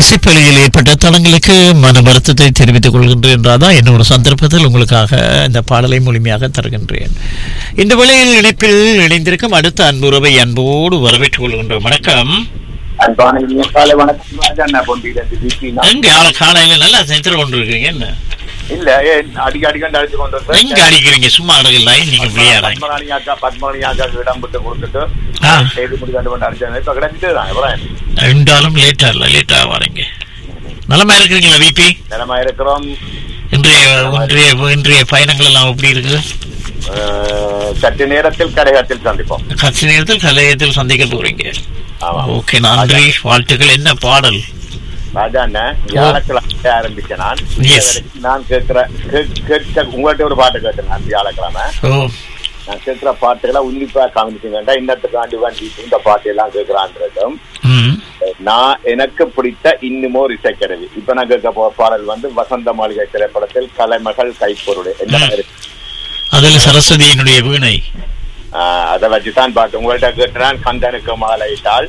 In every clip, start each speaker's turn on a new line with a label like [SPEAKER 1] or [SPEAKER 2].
[SPEAKER 1] இசைப்பள்ளியில் ஏற்பட்ட தளங்களுக்கு மன வருத்தத்தை தெரிவித்துக் கொள்கின்றேன் ராதா என்னோட சந்தர்ப்பத்தில் உங்களுக்காக இந்த பாடலை முழுமையாக தருகின்றேன் இந்த வேளையில் இணைப்பில் இணைந்திருக்கும் அடுத்த அன்புறவை அன்போடு வரவேற்றுக் கொள்கின்றோம் வணக்கம்
[SPEAKER 2] அன்பான இனிய காலை வணக்கம் ராஜா நான் பொண்டியிலிருந்து வீசினா.
[SPEAKER 1] எங்க ஆள காலையில நல்லா செஞ்சு கொண்டு இருக்கீங்க என்ன
[SPEAKER 2] இல்ல ஏன் அடிக்க அடிக்கண்டு அடிச்சு கொண்டு வந்து
[SPEAKER 1] எங்க அடிக்கிறீங்க சும்மா அடங்கல நீங்க விளையாடுறீங்க
[SPEAKER 2] பத்மராணி அக்கா பத்மராணி அக்காக்கு இடம் விட்டு கொடுத்துட்டு
[SPEAKER 1] ஆ.
[SPEAKER 2] செய்து முடிக்காண்டு கொண்டு அடிச்சாங்க இப்ப கிடைச்சிட்டு தான் எவ்வளவு
[SPEAKER 1] ரெண்டாலும் லேட்டா இல்ல லேட்டா வரீங்க நலமா இருக்கிறீங்களா விபி
[SPEAKER 2] நிலமா இருக்கிறோம்
[SPEAKER 1] இன்றைய இன்றைய இன்றைய பயணங்கள் எல்லாம் எப்படி இருக்கு
[SPEAKER 2] அஹ், சற்று நேரத்தில் கடைகத்தில் சந்திப்போம்
[SPEAKER 1] கட்சி நேரத்தில் கலையத்தில் சந்திக்க போறீங்க
[SPEAKER 2] ஆமா
[SPEAKER 1] ஓகே நன்றி வாழ்த்துக்கள் என்ன பாடல்
[SPEAKER 2] ராஜா அண்ணன் வியாழக்கிழமை ஆரம்பிச்சேன் நான்
[SPEAKER 1] Yes.
[SPEAKER 2] இதுவரைக்கும் நான் கேட்கிற கேட்க- கேட்க உங்கள்கிட்ட ஒரு பாட்டு கேட்டேன் நான் வியாழக்கிழமை
[SPEAKER 1] ஓ
[SPEAKER 2] நான் கேட்கிற பாட்டுகளை உன்னிப்பா காமிச்சுங்க வேண்டாம் இன்னத்துக்காண்டி வாண்டி இந்த பாட்டு எல்லாம் கேட்கிறான்றதும்
[SPEAKER 1] ம்
[SPEAKER 2] நான் எனக்கு பிடித்த இன்னுமோர் இசைக்கருவி இப்ப நான் கேட்க போற பாடல் வந்து வசந்த மாளிகை திரைப்படத்தில் கலைமகள் கைப்பொருள் என்ன இருக்கு
[SPEAKER 1] அதில் சரஸ்வதியினுடைய வீணை
[SPEAKER 2] ஆஹ் அதை வச்சுதான் பாட்டு உங்கள்கிட்ட கேட்டான் கந்தனுக்கு மாலையிட்டால்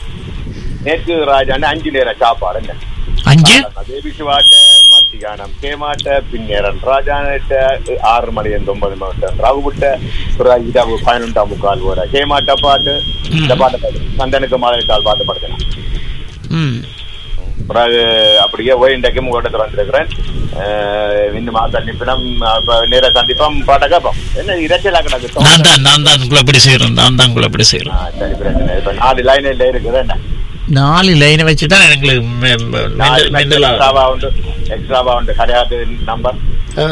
[SPEAKER 2] நேற்று ராஜான்னு அஞ்சு நேர சாப்பாடு என்ன
[SPEAKER 1] அஞ்சு
[SPEAKER 2] தேவி சிவாட்ட மத்தியானம் கேமாட்ட பின்னேரன் ராஜானிட்ட ஆறு மணி எந்த ஒன்பது மணி ரகுவிட்ட பிறகு இரவு பதினொன்றாம் முக்கால் வர கேமாட்ட பாட்டு இந்த பாட்டு பாடு. கந்தனுக்கு மாலையிட்டால் பாட்டு படுத்தலாம்
[SPEAKER 1] ம்
[SPEAKER 2] பிறகு அப்படியே ஓய்ண்டக்கும் உங்கள்கிட்ட வந்திருக்கிறேன் அஹ் இன்னும் சந்திப்பினம் நேர சந்திப்போம் பாட்ட கேட்போம் என்ன இறைச்சலா கிடக்கு
[SPEAKER 1] நான் தான் நான் தான் உங்களை எப்படி செய்யறேன் நான் தான் உங்களை எப்படி செய்யறேன்
[SPEAKER 2] ஆ, சரி பிரச்சனை இப்ப நாலு லைன்ல இருக்குது என்ன
[SPEAKER 1] நாலு லைனை வச்சு தான் எங்களுக்கு மெ- மெ-
[SPEAKER 2] நாலு
[SPEAKER 1] மெண்டல் மெண்டல் ஆகும்.
[SPEAKER 2] எக்ஸ்ட்ராவா உண்டு எக்ஸ்ட்ராவா உண்டு கிடையாது நம்பர்
[SPEAKER 1] ஆ.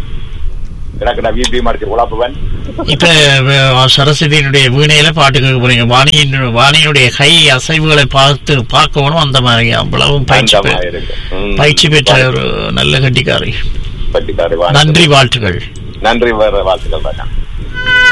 [SPEAKER 2] கிடக்குற விபி மடிச்சு உழப்புவன்
[SPEAKER 1] இப்ப அஹ், சரஸ்வதியினுடைய வீணையில பாட்டு கேட்க போறீங்க வாணியின் வாணியினுடைய கை அசைவுகளை பார்த்து பார்க்கணும் அந்த மாதிரி அவ்வளவும் பயிற்சி
[SPEAKER 2] அந்த
[SPEAKER 1] பெ-
[SPEAKER 2] மாதிரி இருக்கு ம்.
[SPEAKER 1] பயிற்சி பெற்ற ஒரு நல்ல கட்டிக்காரி
[SPEAKER 2] பட்டிக்காரு வாழ்த்துக்கள்.
[SPEAKER 1] நன்றி வாழ்த்துக்கள்
[SPEAKER 2] நன்றி வேற வாழ்த்துக்கள் ராஜா